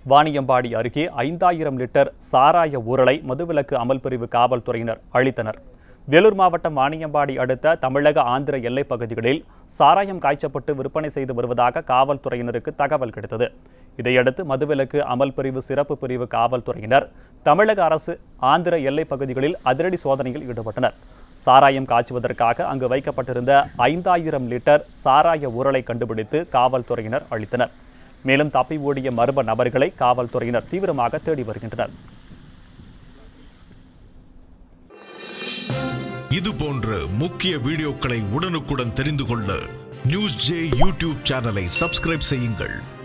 வாணியம்பாடி அருகே ஐந்தாயிரம் லிட்டர் சாராய ஊரலை மதுவிலக்கு அமல் பிரிவு காவல்துறையினர் அளித்தனர் வேலூர் மாவட்டம் வாணியம்பாடி அடுத்த தமிழக ஆந்திர எல்லைப் பகுதிகளில் சாராயம் காய்ச்சப்பட்டு விற்பனை செய்து வருவதாக காவல்துறையினருக்கு தகவல் கிடைத்தது இதையடுத்து மதுவிலக்கு அமல் பிரிவு சிறப்பு பிரிவு காவல்துறையினர் தமிழக அரசு ஆந்திர எல்லைப் பகுதிகளில் அதிரடி சோதனையில் ஈடுபட்டனர் சாராயம் காய்ச்சுவதற்காக அங்கு வைக்கப்பட்டிருந்த ஐந்தாயிரம் லிட்டர் சாராய ஊரலை கண்டுபிடித்து காவல்துறையினர் அளித்தனர் மேலும் தப்பி ஓடிய மர்ம நபர்களை காவல்துறையினர் தீவிரமாக தேடி வருகின்றனர் இது போன்ற முக்கிய வீடியோக்களை உடனுக்குடன் தெரிந்து கொள்ள நியூஸ் ஜே யூடியூப் சேனலை சப்ஸ்கிரைப் செய்யுங்கள்